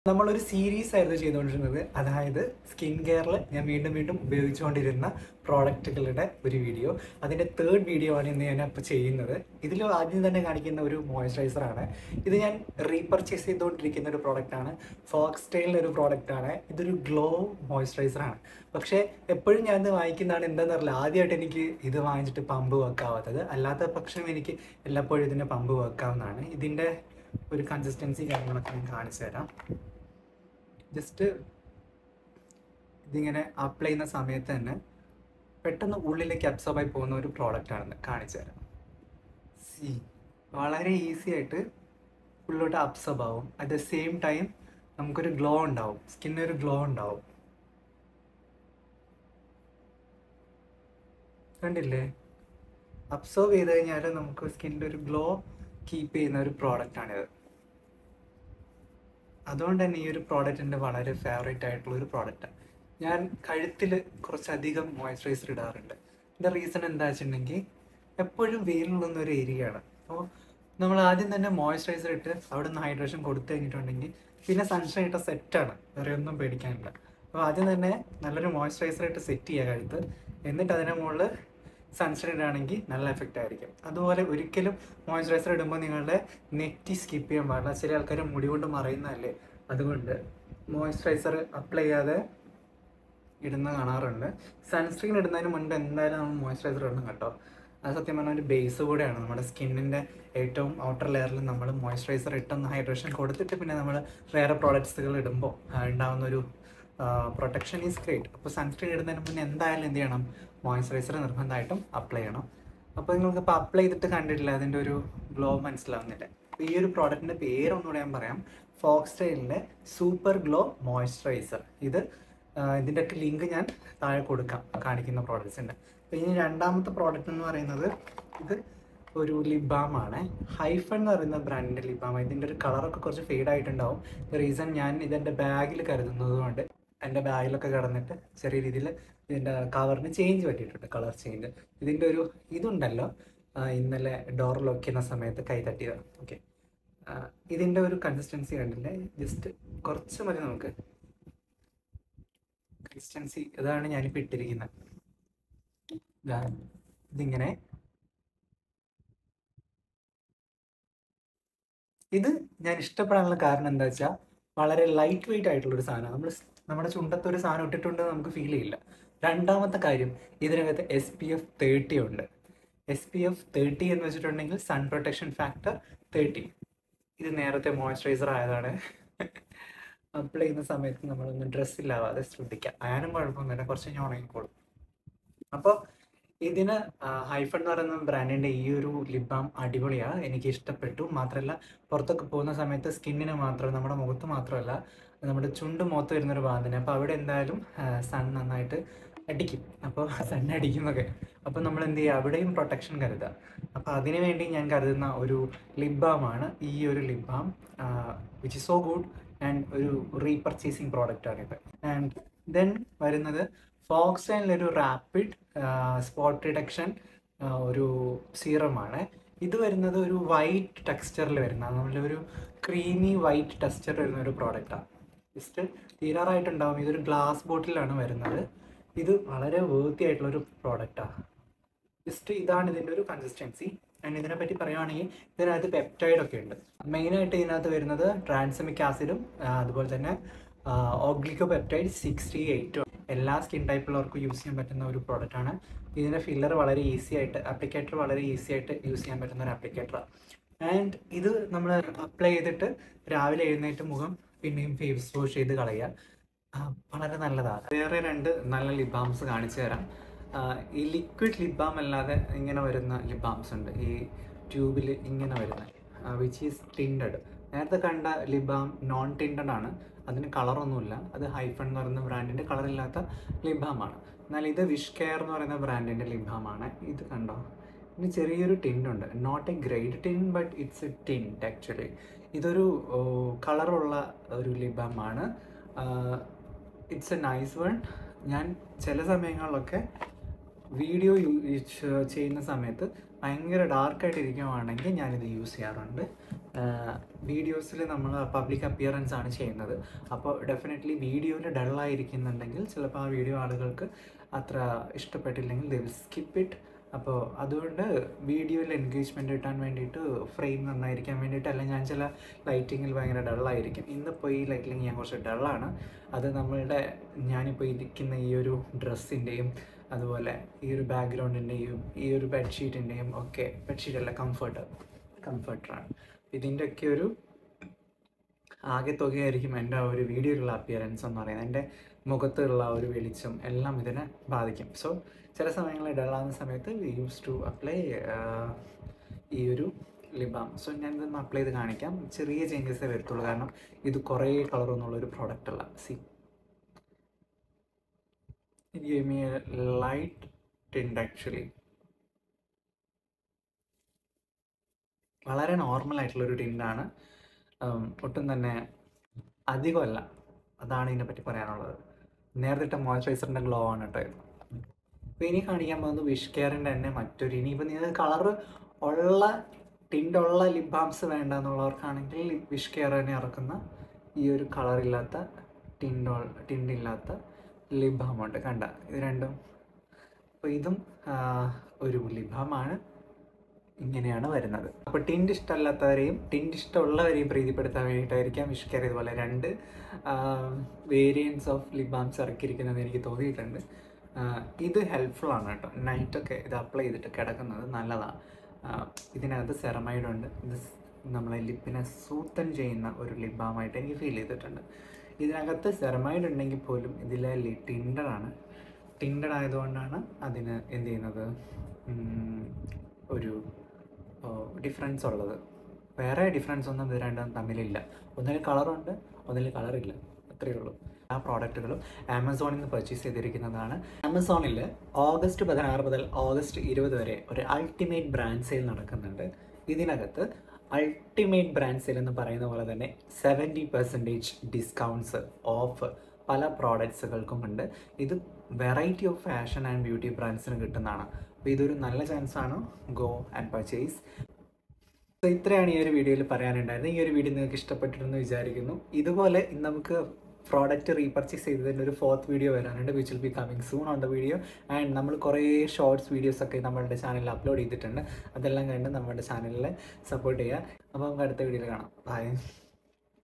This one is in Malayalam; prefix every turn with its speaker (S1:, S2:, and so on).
S1: നമ്മളൊരു സീരീസ് ആയിരുന്നു ചെയ്തുകൊണ്ടിരുന്നത് അതായത് സ്കിൻ കെയറിൽ ഞാൻ വീണ്ടും വീണ്ടും ഉപയോഗിച്ചുകൊണ്ടിരുന്ന പ്രോഡക്റ്റുകളുടെ ഒരു വീഡിയോ അതിൻ്റെ തേർഡ് വീഡിയോ ആണ് ഇന്ന് ഞാൻ ഇപ്പോൾ ചെയ്യുന്നത് ഇതിൽ ആദ്യം തന്നെ കാണിക്കുന്ന ഒരു moisturizer ആണ് ഇത് ഞാൻ റീപർച്ചേസ് ചെയ്തുകൊണ്ടിരിക്കുന്ന ഒരു പ്രോഡക്റ്റാണ് ഫോക്സ് ടെയിലിൻ്റെ ഒരു പ്രോഡക്റ്റാണ് ഇതൊരു ഗ്ലോ മോയ്സ്ചറൈസർ ആണ് പക്ഷേ എപ്പോഴും ഞാൻ ഇത് വാങ്ങിക്കുന്നതാണ് എന്താണെന്ന് അറിയില്ല ആദ്യമായിട്ട് എനിക്ക് ഇത് വാങ്ങിച്ചിട്ട് പമ്പ് വെക്കാവാത്തത് അല്ലാത്ത പക്ഷം എനിക്ക് എല്ലായ്പ്പോഴും ഇതിൻ്റെ പമ്പ് വെക്കാവുന്നതാണ് ഇതിൻ്റെ ഒരു കൺസിസ്റ്റൻസി കാര്യങ്ങളൊക്കെ ഞാൻ കാണിച്ചു തരാം ജസ്റ്റ് ഇതിങ്ങനെ അപ്ലൈ ചെയ്യുന്ന സമയത്ത് തന്നെ പെട്ടെന്ന് ഉള്ളിലേക്ക് അബ്സോർബ് ആയി പോകുന്ന ഒരു പ്രോഡക്റ്റ് ആണെന്ന് കാണിച്ചു തരാം സി വളരെ ഈസി ആയിട്ട് ഉള്ളിലോട്ട് അബ്സോർബ് ആവും അറ്റ് ദ സെയിം ടൈം നമുക്കൊരു ഗ്ലോ ഉണ്ടാവും സ്കിന്നൊരു ഗ്ലോ ഉണ്ടാവും കണ്ടില്ലേ അബ്സോർവ് ചെയ്ത് കഴിഞ്ഞാൽ നമുക്ക് സ്കിന്നിൻ്റെ ഒരു ഗ്ലോ കീപ്പ് ചെയ്യുന്ന ഒരു പ്രോഡക്റ്റാണിത് അതുകൊണ്ട് തന്നെ ഈ ഒരു പ്രോഡക്റ്റ് എൻ്റെ വളരെ ഫേവറേറ്റ് ആയിട്ടുള്ള ഒരു പ്രോഡക്റ്റാണ് ഞാൻ കഴുത്തിൽ കുറച്ചധികം മോയ്സ്ചറൈസർ ഇടാറുണ്ട് ഇതിൻ്റെ റീസൺ എന്താ വെച്ചിട്ടുണ്ടെങ്കിൽ എപ്പോഴും വെയിലുള്ളുന്ന ഒരു ഏരിയ ആണ് അപ്പോൾ നമ്മൾ ആദ്യം തന്നെ മോയ്സ്ചറൈസർ ഇട്ട് അവിടെ നിന്ന് ഹൈഡ്രേഷൻ കൊടുത്തു കഴിഞ്ഞിട്ടുണ്ടെങ്കിൽ പിന്നെ സൺഷൈൻ ഇട്ട സെറ്റാണ് വേറെ ഒന്നും പേടിക്കാനില്ല അപ്പോൾ ആദ്യം തന്നെ നല്ലൊരു മോയ്സ്ചറൈസർ ഇട്ട് സെറ്റ് ചെയ്യുക കഴുത്ത് എന്നിട്ട് അതിൻ്റെ മുകളിൽ സൺസ്ക്രീൻ ഇടുകയാണെങ്കിൽ നല്ല എഫക്റ്റ് ആയിരിക്കും അതുപോലെ ഒരിക്കലും മോയ്സ്ചറൈസർ ഇടുമ്പോൾ നിങ്ങളുടെ നെറ്റി സ്കിപ്പ് ചെയ്യാൻ പാടില്ല ചില ആൾക്കാർ മുടി കൊണ്ട് മറയുന്നതല്ലേ അതുകൊണ്ട് മോയ്സ്ചറൈസർ അപ്ലൈ ചെയ്യാതെ ഇടുന്ന കാണാറുണ്ട് സൺസ്ക്രീൻ ഇടുന്നതിന് മുൻപ് എന്തായാലും നമ്മൾ മോയ്സ്ചറൈസർ ഇടണം കേട്ടോ അത് സത്യം പറഞ്ഞാൽ ഒരു ബേസ് കൂടെയാണ് നമ്മുടെ സ്കിന്നിൻ്റെ ഏറ്റവും ഔട്ടർ ലെയറിൽ നമ്മൾ മോയ്സ്ചറൈസർ ഇട്ടൊന്ന് ഹൈഡ്രേഷൻ കൊടുത്തിട്ട് പിന്നെ നമ്മൾ വേറെ പ്രോഡക്ട്സുകൾ ഇടുമ്പോൾ ഉണ്ടാകുന്ന ഒരു പ്രൊട്ടക്ഷൻ ഈസ് ഗ്രേറ്റ് അപ്പോൾ സൺസ്ക്രീൻ ഇടുന്നതിന് മുന്നേ എന്തായാലും എന്ത് ചെയ്യണം മോയ്സ്ചറൈസർ നിർബന്ധമായിട്ടും അപ്ലൈ ചെയ്യണം അപ്പോൾ നിങ്ങൾക്ക് ഇപ്പോൾ അപ്ലൈ ചെയ്തിട്ട് കണ്ടിട്ടില്ല അതിൻ്റെ ഒരു ഗ്ലോ മനസ്സിലാവുന്നില്ല അപ്പോൾ ഈ ഒരു പ്രോഡക്റ്റിൻ്റെ പേരൊന്നുകൂടെ ഞാൻ പറയാം ഫോക്സ് സ്റ്റൈലിൻ്റെ സൂപ്പർ ഗ്ലോ മോയ്സ്ചറൈസർ ഇത് ആ, ഇതിൻ്റെയൊക്കെ ലിങ്ക് ഞാൻ താഴെ കൊടുക്കാം കാണിക്കുന്ന പ്രോഡക്റ്റ്സിൻ്റെ അപ്പോൾ ഇനി രണ്ടാമത്തെ പ്രോഡക്റ്റ് എന്ന് പറയുന്നത് ഇത് ഒരു ലിപ് ബാം ആണ് ഹൈഫൺ എന്ന് പറയുന്ന ബ്രാൻഡിൻ്റെ ലിപ് ബാം ഇതിൻ്റെ ഒരു കളറൊക്കെ കുറച്ച് ഫെയ്ഡ് ആയിട്ടുണ്ടാവും റീസൺ ഞാൻ ഇതെൻ്റെ ബാഗിൽ കരുതുന്നത് കൊണ്ട് എൻ്റെ ബാഗിലൊക്കെ കിടന്നിട്ട് ചെറിയ രീതിയിൽ ഇതിൻ്റെ കവറിന് ചേഞ്ച് പറ്റിയിട്ടുണ്ട് കളർ ചേഞ്ച് ഇതിൻ്റെ ഒരു ഇതുണ്ടല്ലോ ആ, ഇന്നലെ ഡോർ ലോക്ക് ചെയ്യുന്ന സമയത്ത് കൈ തട്ടിയതാണ് ഓക്കെ ഇതിൻ്റെ ഒരു കൺസിസ്റ്റൻസി കണ്ടില്ലേ ജസ്റ്റ് കുറച്ച് മതി നമുക്ക് കൺസിസ്റ്റൻസി ഇതാണ് ഞാനിപ്പോൾ ഇട്ടിരിക്കുന്നത് ദാ, ഇതിങ്ങനെ ഇത് ഞാൻ ഇഷ്ടപ്പെടാനുള്ള കാരണം എന്താ വെച്ചാൽ വളരെ ലൈറ്റ് വെയിറ്റ് ആയിട്ടുള്ള ഒരു സാധനമാണ് നമ്മൾ നമ്മുടെ ചുണ്ടത്ത് ഒരു സാധനം ഇട്ടിട്ടുണ്ട് നമുക്ക് ഫീൽ ചെയ്യില്ല രണ്ടാമത്തെ കാര്യം ഇതിനകത്ത് എസ് പി എഫ് തേർട്ടി ഉണ്ട് എസ് പി എഫ് തേർട്ടി എന്ന് വെച്ചിട്ടുണ്ടെങ്കിൽ സൺ പ്രൊട്ടക്ഷൻ ഫാക്ടർ തേർട്ടി ഇത് നേരത്തെ മോയ്സ്ചറൈസർ ആയതാണ് അപ്ലൈ ചെയ്യുന്ന സമയത്ത് നമ്മളൊന്ന് ഡ്രസ്സില്ലാവാതെ ശ്രദ്ധിക്കാം ആരും കുഴപ്പമൊന്നുമില്ല കുറച്ച് കഴിഞ്ഞ് ഉണങ്ങിക്കോളും അപ്പോൾ ഇതിന് ഹൈഫൺ എന്ന് പറയുന്ന ബ്രാൻഡിൻ്റെ ഈ ഒരു ലിപ് ബാം അടിപൊളിയാണ് എനിക്ക് ഇഷ്ടപ്പെട്ടു മാത്രമല്ല പുറത്തൊക്കെ പോകുന്ന സമയത്ത് സ്കിന്നിന് മാത്രം നമ്മുടെ മുഖത്ത് മാത്രമല്ല നമ്മുടെ ചുണ്ട് മുഖത്ത് വരുന്നൊരു ഭാഗത്തിന് അപ്പോൾ അവിടെ എന്തായാലും സൺ നന്നായിട്ട് അടിക്കും അപ്പോൾ സൺ അടിക്കുന്നൊക്കെ അപ്പോൾ നമ്മൾ എന്ത് ചെയ്യുക അവിടെയും പ്രൊട്ടക്ഷൻ കരുതുക അപ്പോൾ അതിനു വേണ്ടി ഞാൻ കരുതുന്ന ഒരു ലിപ് ബാമാണ് ഈ ഒരു lip balm which is so good and ഒരു റീപർച്ചേസിങ് പ്രോഡക്റ്റാണിത് ആൻഡ് ദെൻ വരുന്നത് ഫോക്സൈനിലൊരു റാപ്പിഡ് സ്പോട്ട് റിഡക്ഷൻ ഒരു സീറമാണ് ഇത് വരുന്നത് ഒരു വൈറ്റ് ടെക്സ്ചറിൽ വരുന്ന നമ്മളൊരു ക്രീമി വൈറ്റ് ടെക്സ്ചർ വരുന്ന ഒരു പ്രോഡക്റ്റാണ് ജസ്റ്റ് തീരാറായിട്ടുണ്ടാവും ഇതൊരു ഗ്ലാസ് ബോട്ടിലാണ് വരുന്നത് ഇത് വളരെ വേർത്തി ആയിട്ടുള്ള ഒരു പ്രോഡക്റ്റാണ് ജസ്റ്റ് ഇതാണ് ഇതിൻ്റെ ഒരു കൺസിസ്റ്റൻസി ആൻഡ് ഇതിനെപ്പറ്റി പറയുവാണെങ്കിൽ ഇതിനകത്ത് പെപ്റ്റൈഡ് ഒക്കെ ഉണ്ട് മെയിനായിട്ട് ഇതിനകത്ത് വരുന്നത് ട്രാൻസമിക് ആസിഡും അതുപോലെ തന്നെ ഓഗ്ലിക്കോ പെപ്റ്റൈഡ് സിക്സ്റ്റി എയ്റ്റും എല്ലാ സ്കിൻ ടൈപ്പുള്ളവർക്കും യൂസ് ചെയ്യാൻ പറ്റുന്ന ഒരു പ്രോഡക്റ്റ് ആണ് ഇതിൻ്റെ ഫില്ലർ വളരെ ഈസി ആയിട്ട് അപ്ലിക്കേറ്റർ വളരെ ഈസി ആയിട്ട് യൂസ് ചെയ്യാൻ പറ്റുന്ന ഒരു അപ്ലിക്കേറ്ററാണ് ആൻഡ് ഇത് നമ്മൾ അപ്ലൈ ചെയ്തിട്ട് രാവിലെ എഴുന്നേറ്റ് മുഖം പിന്നെയും ഫേസ് വാഷ് ചെയ്ത് കളയുക ആ, വളരെ നല്ലതാണ് വേറെ രണ്ട് നല്ല ലിപ് ബാംസ് കാണിച്ചു തരാം ആ, ഈ ലിക്വിഡ് ലിപ് ബാം അല്ലാതെ ഇങ്ങനെ വരുന്ന ലിപ് ബാംസ് ഉണ്ട് ഈ ട്യൂബിൽ ഇങ്ങനെ വരുന്ന വിച്ച് ഈസ് ടിൻഡഡ് നേരത്തെ കണ്ട ലിപ് ബാം നോൺ ടിൻഡഡ് ആണ് അതിന് കളറൊന്നുമില്ല അത് ഹൈഫൺ എന്ന് പറയുന്ന ബ്രാൻഡിൻ്റെ കളറില്ലാത്ത ലിപ് ബാം ആണ് എന്നാൽ ഇത് വിഷ് കെയർ എന്ന് പറയുന്ന ബ്രാൻഡിൻ്റെ ലിപ് ബാം ആണ് ഇത് കണ്ടോ ഇതിന് ചെറിയൊരു ടിൻ്റ് ഉണ്ട് not a great tin but it's a tint actually ഇതൊരു കളറുള്ള ഒരു ലിപ് ബാം ആണ് ഇറ്റ്സ് എ നൈസ് വൺ ഞാൻ ചില സമയങ്ങളിലൊക്കെ വീഡിയോ ചെയ്യുന്ന സമയത്ത് ഭയങ്കര ഡാർക്കായിട്ട് ഇരിക്കുവാണെങ്കിൽ ഞാനിത് യൂസ് ചെയ്യാറുണ്ട് വീഡിയോസിൽ നമ്മൾ പബ്ലിക് അപ്പിയറൻസ് ആണ് ചെയ്യുന്നത് അപ്പോൾ ഡെഫിനറ്റ്ലി വീഡിയോയിൽ ഡള്ളായിരിക്കുന്നുണ്ടെങ്കിൽ ചിലപ്പോൾ ആ വീഡിയോ ആളുകൾക്ക് അത്ര ഇഷ്ടപ്പെട്ടില്ലെങ്കിൽ ദേ വിൽ സ്കിപ്പ് ഇറ്റ് അപ്പോൾ അതുകൊണ്ട് വീഡിയോയിൽ എൻഗേജ്മെൻറ്റ് കിട്ടാൻ വേണ്ടിയിട്ട് ഫ്രെയിം നന്നായിരിക്കാൻ വേണ്ടിയിട്ടല്ല ഞാൻ ചില ലൈറ്റിങ്ങിൽ ഭയങ്കര ഡള്ളായിരിക്കും ഇന്നിപ്പോൾ ഈ ലൈറ്റിങ് ഞാൻ കുറച്ച് ഡള്ളാണ് അത് നമ്മളുടെ ഞാനിപ്പോൾ ഇരിക്കുന്ന ഈ ഒരു ഡ്രസ്സിൻ്റെയും അതുപോലെ ഈ ഒരു ബാക്ക്ഗ്രൗണ്ടിൻ്റെയും ഈ ഒരു ബെഡ്ഷീറ്റിൻ്റെയും ഒക്കെ ബെഡ്ഷീറ്റ് അല്ല കംഫർട്ട് കംഫർട്ടറാണ് ഇതിൻ്റെയൊക്കെ ഒരു ആകെ തുകയായിരിക്കും എൻ്റെ ആ ഒരു വീഡിയോയിലുള്ള അപ്പിയറൻസ് എന്ന് പറയുന്നത് എൻ്റെ മുഖത്തുള്ള ആ ഒരു വെളിച്ചം എല്ലാം ഇതിനെ ബാധിക്കും സോ ചില സമയങ്ങളിൽ ഡള്ളാകുന്ന സമയത്ത് വി യൂസ് ടു അപ്ലൈ ഈ ഒരു ലിബാം സോ ഞാൻ ഇതൊന്ന് അപ്ലൈ ചെയ്ത് കാണിക്കാം ചെറിയ ചേഞ്ചസേ വരത്തുള്ളൂ കാരണം ഇത് കുറേ കളറൊന്നുള്ളൊരു പ്രോഡക്റ്റ് അല്ല സി it gave me a light tint actually വളരെ നോർമൽ ആയിട്ടുള്ളൊരു ടിൻ്റാണ് ഒട്ടും തന്നെ അധികമല്ല അതാണ് ഇതിനെ പറ്റി പറയാനുള്ളത് നേരത്തെ മോയ്സ്ചറൈസറിൻ്റെ ഗ്ലോ ആണ് കേട്ടോ ഇത് അപ്പോൾ ഇനി കാണിക്കാൻ പോകുന്നത് വിഷ് കെയറിൻ്റെ തന്നെ മറ്റൊരു ഇനിയിപ്പോൾ നിങ്ങൾക്ക് കളറ് ഉള്ള ടിൻ്റുള്ള ലിപ് ബാംസ് വേണ്ട എന്നുള്ളവർക്കാണെങ്കിൽ വിഷ് കെയർ തന്നെ ഇറക്കുന്ന ഈ ഒരു കളറില്ലാത്ത ടിൻ്റോ ടിൻ്റില്ലാത്ത ലിപ് ബാമുണ്ട് കണ്ട ഇത് രണ്ടും അപ്പോൾ ഇതും ആ, ഒരു ലിപ് ബാമാണ് ഇങ്ങനെയാണ് വരുന്നത് അപ്പോൾ ടിൻഡ് ഇഷ്ടമല്ലാത്തവരെയും ടിൻഡ് ഇഷ്ടമുള്ളവരെയും പ്രീതിപ്പെടുത്താൻ വേണ്ടിയിട്ടായിരിക്കാം വിഷ്കർ ഇതുപോലെ രണ്ട് വേരിയൻസ് ഓഫ് ലിപ് ബാംസ് ഇറക്കിയിരിക്കുന്നത് എനിക്ക് തോന്നിയിട്ടുണ്ട് ആ, ഇത് ഹെൽപ്ഫുൾ ആണ് കേട്ടോ നൈറ്റൊക്കെ ഇത് അപ്ലൈ ചെയ്തിട്ട് കിടക്കുന്നത് നല്ലതാണ് ഇതിനകത്ത് സെറമൈഡ് ഉണ്ട് ഇത് സ് നമ്മളെ ലിപ്പിനെ സൂത്തൻ ചെയ്യുന്ന ഒരു ലിപ് ബാമായിട്ട് എനിക്ക് ഫീൽ ചെയ്തിട്ടുണ്ട് ഇതിനകത്ത് സെറമൈഡ് ഉണ്ടെങ്കിൽ പോലും ഇതിലെ ലി ടിൻഡറാണ് ടിൻഡഡ് ആയതുകൊണ്ടാണ് അതിന് എന്ത് ചെയ്യുന്നത് ഉം, ഒരു ഡിഫറൻസ് ഉള്ളത് വേറെ ഡിഫറൻസ് ഒന്നും ഇത് രണ്ടും തമ്മിലില്ല ഒന്നിൽ കളറുണ്ട് ഒന്നിൽ കളറില്ല അത്രയേ ഉള്ളൂ ആ പ്രോഡക്റ്റുകളും ആമസോണിൽ നിന്ന് പർച്ചേസ് ചെയ്തിരിക്കുന്നതാണ് ആമസോണിൽ ഓഗസ്റ്റ് പതിനാറ് മുതൽ ഓഗസ്റ്റ് ഇരുപത് വരെ ഒരു അൾട്ടിമേറ്റ് ബ്രാൻഡ് സെയിൽ നടക്കുന്നുണ്ട് ഇതിനകത്ത് അൾട്ടിമേറ്റ് ബ്രാൻഡ് സെയിൽ എന്ന് പറയുന്ന പോലെ തന്നെ സെവൻറ്റി പെർസെൻറ്റേജ് ഡിസ്കൗണ്ട്സ് ഓഫ് പല പ്രോഡക്ട്സുകൾക്കും ഉണ്ട് ഇത് variety of fashion and beauty ബ്രാൻഡ്സിന് കിട്ടുന്നതാണ് അപ്പോൾ ഇതൊരു നല്ല ചാൻസ് ആണ് ഗോ ആൻഡ് പർച്ചേസ് സോ ഇത്രയാണ് ഈ ഒരു വീഡിയോയിൽ പറയാനുണ്ടായിരുന്നത് ഈ ഒരു വീഡിയോ നിങ്ങൾക്ക് ഇഷ്ടപ്പെട്ടിരുന്നു വിചാരിക്കുന്നു ഇതുപോലെ ഇന്ന് നമുക്ക് പ്രോഡക്റ്റ് റീപർച്ചേസ് ചെയ്തതിൻ്റെ ഒരു ഫോർത്ത് വീഡിയോ വരാനുണ്ട് which will be coming soon on the video and നമ്മൾ കുറേ ഷോർട്സ് വീഡിയോസ് ഒക്കെ നമ്മളുടെ ചാനലിൽ അപ്ലോഡ് ചെയ്തിട്ടുണ്ട് അതെല്ലാം കണ്ട് നമ്മുടെ ചാനലിൽ സപ്പോർട്ട് ചെയ്യുക അപ്പോൾ നമുക്ക് അടുത്ത വീഡിയോയിൽ കാണാം ബൈ